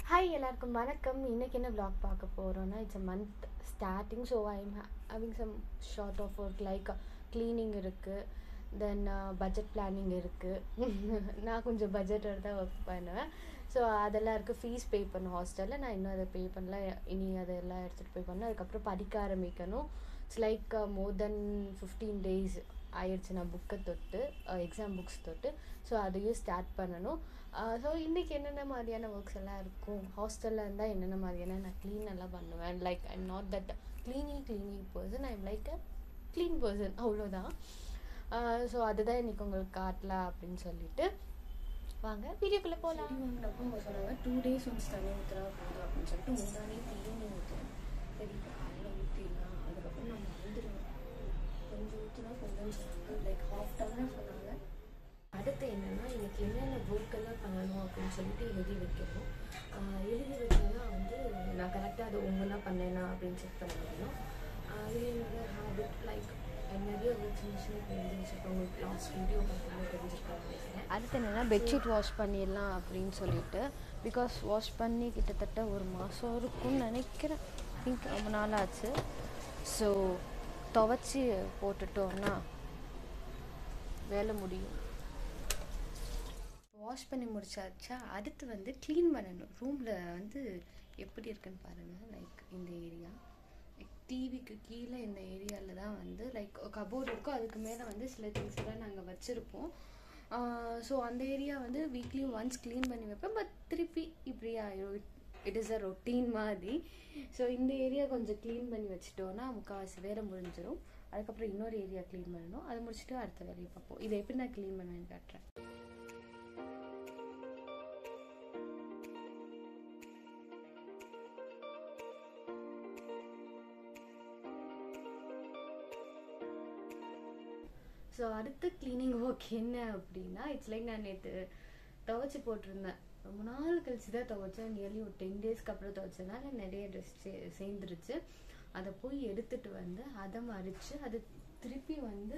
hi எல்லாருக்கும் வணக்கம் இன்னைக்கு என்ன vlog பார்க்க போகிறோன்னா it's a month starting so I am having some sort of work like cleaning இருக்குது தென் பட்ஜெட் பிளானிங் இருக்குது நான் கொஞ்சம் பட்ஜெட்டோட தான் ஒர்க் பண்ணுவேன் ஸோ அதெல்லாம் இருக்குது ஃபீஸ் பே பண்ணணும் ஹாஸ்டலில் நான் இன்னும் அதை பே பண்ணல இனி அதெல்லாம் எடுத்துகிட்டு போய் பண்ணணும் அதுக்கப்புறம் படிக்க ஆரம்பிக்கணும் it's like more then fifteen days ஆயிடுச்சு நான் புக்கை தொட்டு எக்ஸாம் புக்ஸ் தொட்டு ஸோ அதையும் ஸ்டார்ட் பண்ணணும் ஸோ இன்றைக்கி என்னென்ன மாதிரியான ஒர்க்ஸ் எல்லாம் இருக்கும் ஹாஸ்டலில் இருந்தால் என்னென்ன மாதிரியான நான் க்ளீன் எல்லாம் பண்ணுவேன் like I not that cleaning cleaning person I am like a clean person அவ்வளோதான் ஸோ அதுதான் இன்றைக்கி உங்களுக்கு காட்டலாம் அப்படின்னு சொல்லிட்டு வாங்க வீடியோக்குள்ளே போகலாம் வாங்கினப்போ அவங்க சொன்னாங்க டூ டேஸ் ஒன்ஸ் தண்ணி ஊற்றுறா போதும் அப்படின்னு சொல்லிட்டு முந்தானே ஈவினிங் ஊற்றுறேன் சரி இப்போ காலையில் ஊற்றிடலாம் அதுக்கப்புறம் நான் மறந்துடுவேன் கொஞ்சம் ஊற்றுனா கொஞ்சம் சொன்னாங்க லைக் ஹாஃப் டம்ளர் சொன்னாங்க அடுத்து என்னென்னா இன்னைக்கு என்னென்ன ஒர்க் எல்லாம் பண்ணணும் அப்படின்னு சொல்லிட்டு எழுதி வைக்கணும் ஆஹ் எழுதி வச்சோன்னா வந்து நான் கரெக்டாக அதை ஒவ்வொன்றா பண்ணேனா அப்படின்னு செக் பண்ண முடியும் ஆஹ் இது என்னோட ஹேபிட் லைக் நிறைய ஒர்க்ஸ் மிஷினை எழுதி வச்சுருக்கேன் உங்களுக்கு லாஸ்ட் வீடியோ பார்க்கும்போது தெரிஞ்சிருக்கேன் நினைக்கிறேன் அடுத்து என்னென்னா பெட்ஷீட் வாஷ் பண்ணிடலாம் அப்படின்னு சொல்லிட்டு பிகாஸ் வாஷ் பண்ணி கிட்டத்தட்ட ஒரு மாதம் இருக்கும்னு நினைக்கிறேன் திங்க் ரொம்ப நாள் ஆச்சு ஸோ துவைச்சி போட்டுட்டோம்னா வேலை முடியும் வாஷ் பண்ணி முடிச்சாச்சா அடுத்து வந்து க்ளீன் பண்ணணும் ரூமில் வந்து எப்படி இருக்குன்னு பாருங்கள் லைக் இந்த ஏரியா லைக் டிவிக்கு கீழே இந்த ஏரியாவில் தான் வந்து லைக் கபோர்டு இருக்கும் அதுக்கு மேலே வந்து சில திங்ஸ் எல்லாம் நாங்கள் வச்சுருப்போம் ஸோ அந்த ஏரியா வந்து வீக்லி ஒன்ஸ் க்ளீன் பண்ணி வைப்பேன் பட் திருப்பி இப்படி ஆயிரும் இட் இஸ் அ ரொட்டீன் மாதிரி ஸோ இந்த ஏரியா கொஞ்சம் க்ளீன் பண்ணி வச்சுட்டோன்னா முக்கால்வாசி வேலை முடிஞ்சிடும் அதுக்கப்புறம் இன்னொரு ஏரியா க்ளீன் பண்ணணும் அதை முடிச்சுட்டு அடுத்த வேலையை பார்ப்போம் இதை எப்படி நான் க்ளீன் பண்ணுவேன்னு காட்டுறேன் ஸோ அடுத்த க்ளீனிங் ஒர்க் என்ன அப்படின்னா இட்ஸ் லைக் நான் நேற்று துவைச்சி போட்டிருந்தேன் ரொம்ப நாள் கழிச்சு தான் துவைச்சேன் நியர்லி ஒரு டென் டேஸ்க்கு அப்புறம் துவைச்சதுனால நிறைய ட்ரெஸ் சேர்ந்துருச்சு அதை போய் எடுத்துட்டு வந்து அதை மறித்து அது திருப்பி வந்து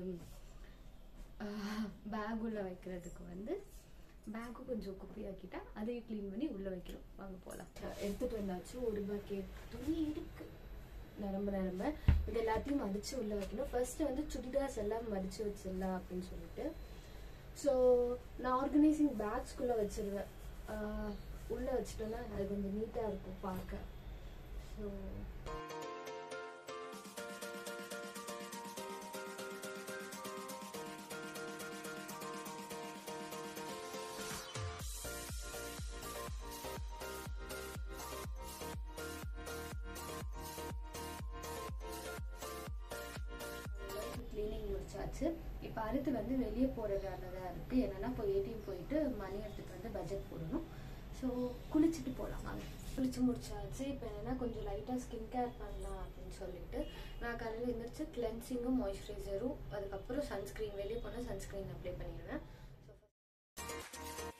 பேக் உள்ள வைக்கிறதுக்கு வந்து பேக்கும் கொஞ்சம் குப்பையாக்கிட்டா அதையும் க்ளீன் பண்ணி உள்ளே வைக்கிறோம் வாங்க போகலாம் எடுத்துட்டு வந்தாச்சு ஒரு பக்கெட் துணி இருக்கு நிரம்ப நிரம்ப இது எல்லாத்தையும் மடிச்சு உள்ள வைக்கணும் ஃபர்ஸ்ட் வந்து சுடிதார்ஸ் எல்லாம் மடிச்சு வச்சிடலாம் அப்படின்னு சொல்லிட்டு ஸோ நான் ஆர்கனைசிங் பேக்ஸ்குள்ளே வச்சிருவேன் ஆஹ் உள்ள வச்சிட்டோன்னா அது கொஞ்சம் நீட்டாக இருக்கும் பார்க்க ஸோ க்ளீனிங் முடிச்சாச்சு இப்போ அடுத்து வந்து வெளியே போகிற வேலை தான் இருக்குது என்னென்னா இப்போ ஏடிஎம் போயிட்டு மணி எடுத்துகிட்டு வந்து பட்ஜெட் போடணும் ஸோ குளிச்சுட்டு போகலாம் வாங்க குளிச்சு முடிச்சாச்சு இப்போ என்னன்னா கொஞ்சம் லைட்டாக ஸ்கின் கேர் பண்ணலாம் அப்படின்னு சொல்லிட்டு நான் காலையில் எழுந்திரிச்சு கிளென்சிங்கும் மாய்ஸ்சரைசரும் அதுக்கப்புறம் சன்ஸ்க்ரீன் வெளியே போனால் சன்ஸ்க்ரீன் அப்ளை பண்ணிடுவேன் ஸோ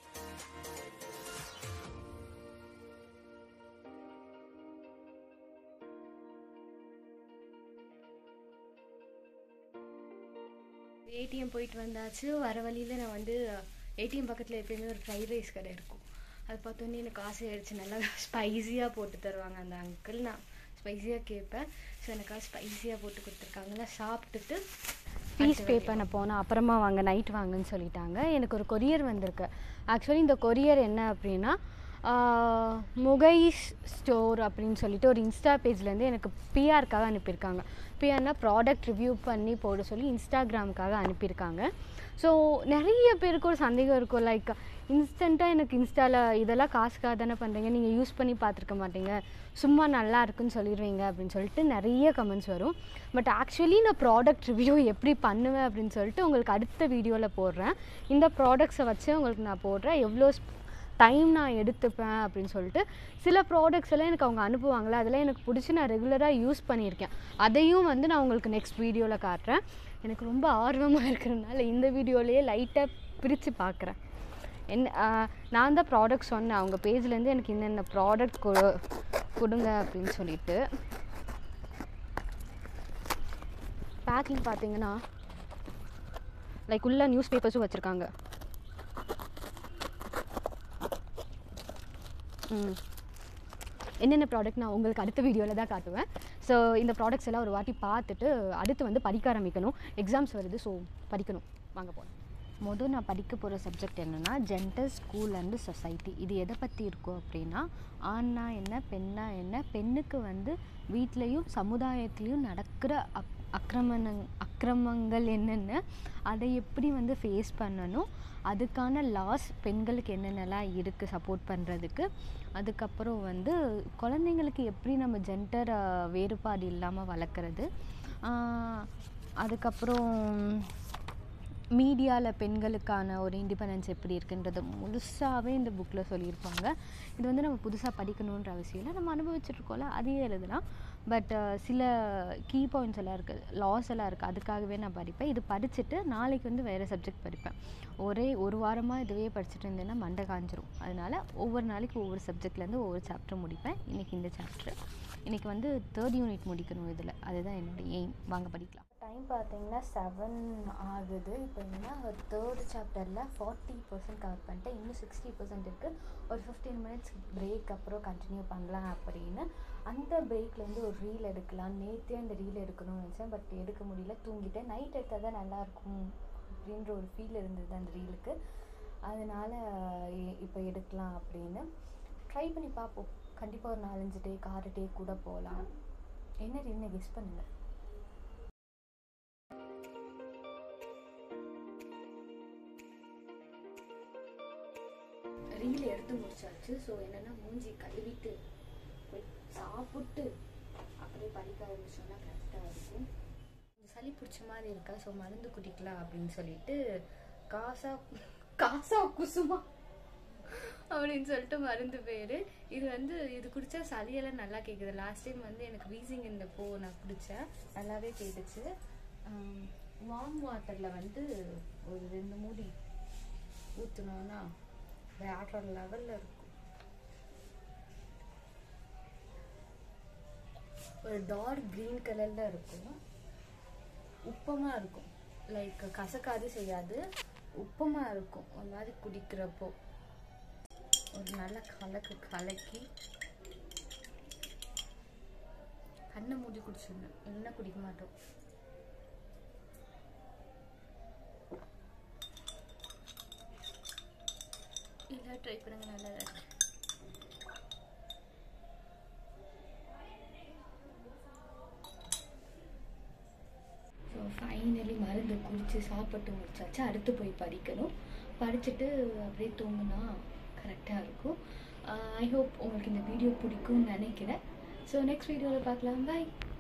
ஏடிஎம் போயிட்டு வந்தாச்சு வர வழியில் நான் வந்து ஏடிஎம் பக்கத்தில் எப்பயுமே ஒரு ஃப்ரைட் ரைஸ் கடை இருக்கும் அது பார்த்தோன்னே எனக்கு ஆசை ஆயிடுச்சு நல்லா ஸ்பைஸியாக போட்டு தருவாங்க அந்த அங்கிள் நான் ஸ்பைஸியாக கேட்பேன் ஸோ எனக்காக ஸ்பைஸியாக போட்டு கொடுத்துருக்காங்களா சாப்பிட்டுட்டு ஃபீஸ் பே பண்ண போனோம் அப்புறமா வாங்க நைட் வாங்கன்னு சொல்லிட்டாங்க எனக்கு ஒரு கொரியர் வந்திருக்கு ஆக்சுவலி இந்த கொரியர் என்ன அப்படின்னா ஆஹ், முகைஸ் ஸ்டோர் அப்படின்னு சொல்லிட்டு ஒரு இன்ஸ்டா பேஜ்லேருந்து எனக்கு பிஆர்க்காக அனுப்பியிருக்காங்க பிஆர்னா ப்ராடக்ட் ரிவ்யூ பண்ணி போட சொல்லி இன்ஸ்டாகிராமுக்காக அனுப்பியிருக்காங்க ஸோ நிறைய பேருக்கு ஒரு சந்தேகம் இருக்கும் லைக் இன்ஸ்டண்ட்டாக எனக்கு இன்ஸ்டாவில் இதெல்லாம் காசுக்காக தானே பண்ணுறீங்க நீங்கள் யூஸ் பண்ணி பார்த்துருக்க மாட்டீங்க சும்மா நல்லா இருக்குன்னு சொல்லிடுவீங்க அப்படின்னு சொல்லிட்டு நிறைய கமெண்ட்ஸ் வரும் பட் ஆக்சுவலி நான் ப்ராடக்ட் ரிவ்யூ எப்படி பண்ணுவேன் அப்படின்னு சொல்லிட்டு உங்களுக்கு அடுத்த வீடியோவில் போடுறேன் இந்த ப்ராடக்ட்ஸை வச்சு உங்களுக்கு நான் போடுறேன் எவ்வளோ டைம் நான் எடுத்துப்பேன் அப்படின்னு சொல்லிட்டு சில ப்ராடக்ட்ஸ் எல்லாம் எனக்கு அவங்க அனுப்புவாங்களே அதெல்லாம் எனக்கு பிடிச்சி நான் ரெகுலராக யூஸ் பண்ணியிருக்கேன் அதையும் வந்து நான் உங்களுக்கு நெக்ஸ்ட் வீடியோவில் காட்டுறேன் எனக்கு ரொம்ப ஆர்வமாக இருக்கிறதுனால இந்த வீடியோலேயே லைட்டாக பிரித்து பார்க்குறேன் என்ன ஆஹ், நான் தான் ப்ராடக்ட் சொன்னேன் அவங்க பேஜ்லேருந்து எனக்கு இன்னென்ன ப்ராடக்ட் கொடு கொடுங்க அப்படின்னு சொல்லிட்டு பேக்கிங் பார்த்தீங்கன்னா லைக் உள்ள நியூஸ் பேப்பர்ஸும் வச்சுருக்காங்க ம், என்னென்ன ப்ராடக்ட் நான் உங்களுக்கு அடுத்த வீடியோவில் தான் காட்டுவேன் ஸோ இந்த ப்ராடக்ட்ஸ் எல்லாம் ஒரு வாட்டி பார்த்துட்டு அடுத்து வந்து படிக்க ஆரம்பிக்கணும் எக்ஸாம்ஸ் வருது ஸோ படிக்கணும் வாங்க போகலாம் மொதல் நான் படிக்க போகிற சப்ஜெக்ட் என்னென்னா ஜென்டர் ஸ்கூல் அண்டு சொசைட்டி இது எதை பற்றி இருக்கும் அப்படின்னா ஆண்னா என்ன பெண்ணா என்ன பெண்ணுக்கு வந்து வீட்லேயும் சமுதாயத்துலேயும் நடக்கிற அக் அக்கிரமண அக்கிரமங்கள் என்னென்ன அதை எப்படி வந்து ஃபேஸ் பண்ணணும் அதுக்கான லாஸ் பெண்களுக்கு என்னென்னலாம் இருக்குது சப்போர்ட் பண்ணுறதுக்கு அதுக்கப்புறம் வந்து குழந்தைங்களுக்கு எப்படி நம்ம ஜென்டர் வேறுபாடு இல்லாமல் வளர்க்குறது அதுக்கப்புறம் மீடியாவில் பெண்களுக்கான ஒரு இண்டிபெண்டன்ஸ் எப்படி இருக்குன்றது முழுசாகவே இந்த புக்கில் சொல்லியிருப்பாங்க இது வந்து நம்ம புதுசாக படிக்கணுன்ற அவசியம் இல்லை நம்ம அனுபவிச்சிட்ருக்கோம்ல அதையே எழுதலாம் பட் சில கீ பாயிண்ட்ஸ் எல்லாம் இருக்குது லாஸ் எல்லாம் இருக்குது அதுக்காகவே நான் படிப்பேன் இது படிச்சுட்டு நாளைக்கு வந்து வேறு சப்ஜெக்ட் படிப்பேன் ஒரே ஒரு வாரமாக இதுவே படிச்சுட்டு இருந்தேன்னா மண்டை காஞ்சிரும் அதனால் ஒவ்வொரு நாளைக்கு ஒவ்வொரு சப்ஜெக்ட்லேருந்து ஒவ்வொரு சாப்டர் முடிப்பேன் இன்றைக்கி இந்த சாப்டர் இன்றைக்கி வந்து தேர்ட் யூனிட் முடிக்கணும் இதில் அதுதான் என்னோடய எய்ம் வாங்க படிக்கலாம் டைம் பார்த்தீங்கன்னா செவன் ஆகுது இப்போ என்னன்னா தேர்ட் சாப்டரில் ஃபார்ட்டி பர்சன்ட் கவர் பண்ணிட்டேன் இன்னும் சிக்ஸ்டி பர்சன்ட் இருக்குது ஒரு ஃபிஃப்டீன் மினிட்ஸ் பிரேக் அப்புறம் கண்டினியூ பண்ணலாம் அப்படின்னு அந்த பிரேக்கில் வந்து ஒரு ரீல் எடுக்கலாம் நேற்றே அந்த ரீல் எடுக்கணும்னு நினச்சேன் பட் எடுக்க முடியல தூங்கிட்டேன் நைட் எடுத்தால் தான் நல்லாயிருக்கும் அப்படின்ற ஒரு ஃபீல் இருந்தது அந்த ரீலுக்கு அதனால் இப்போ எடுக்கலாம் அப்படின்னு ட்ரை பண்ணி பார்ப்போம் கண்டிப்பாக ஒரு நாலஞ்சு டேக் ஆறு டே கூட போகலாம் என்ன ரீல்னு கெஸ் பண்ணுங்கள் ரீல் எடுத்து முடிச்சாச்சு ஸோ என்னென்னா மூஞ்சி கழுவிட்டு போய் சாப்பிட்டு அப்படியே படிக்க ஆரம்பிச்சோன்னா கரெக்டாக இருக்கும் கொஞ்சம் சளி பிடிச்ச மாதிரி இருக்கா ஸோ மருந்து குடிக்கலாம் அப்படின்னு சொல்லிட்டு காசா காசா குசுமா அப்படின்னு சொல்லிட்டு மருந்து பேர் இது வந்து இது குடிச்சா சளியெல்லாம் நல்லா கேட்குது லாஸ்ட் டைம் வந்து எனக்கு வீசிங் இருந்தப்போ நான் குடித்தேன் நல்லாவே கேட்டுச்சு வார்ம் வாட்டரில் வந்து ஒரு ரெண்டு மூடி ஊற்றினோன்னா வேற லெவலில் இருக்கும் ஒரு டார்க் க்ரீன் கலரில் இருக்கும் உப்பமாக இருக்கும் லைக் கசக்காது செய்யாது உப்பமாக இருக்கும் ஒரு மாதிரி குடிக்கிறப்போ ஒரு நல்ல கலக்கு கலக்கி கண்ணை மூடி குடிச்சிடணும் இல்லைன்னா குடிக்க மாட்டோம் இல்லை ட்ரை பண்ணுங்க நல்லா தான் இருக்கு ஸோ ஃபைனலி மருந்து குடித்து சாப்பிட்டு முடிச்சாச்சு அடுத்து போய் படிக்கணும் படிச்சுட்டு அப்படியே தூங்குனா கரெக்டாக இருக்கும் ஐ ஹோப் உங்களுக்கு இந்த வீடியோ பிடிக்கும்னு நினைக்கிறேன் ஸோ நெக்ஸ்ட் வீடியோவில் பார்க்கலாம் பாய்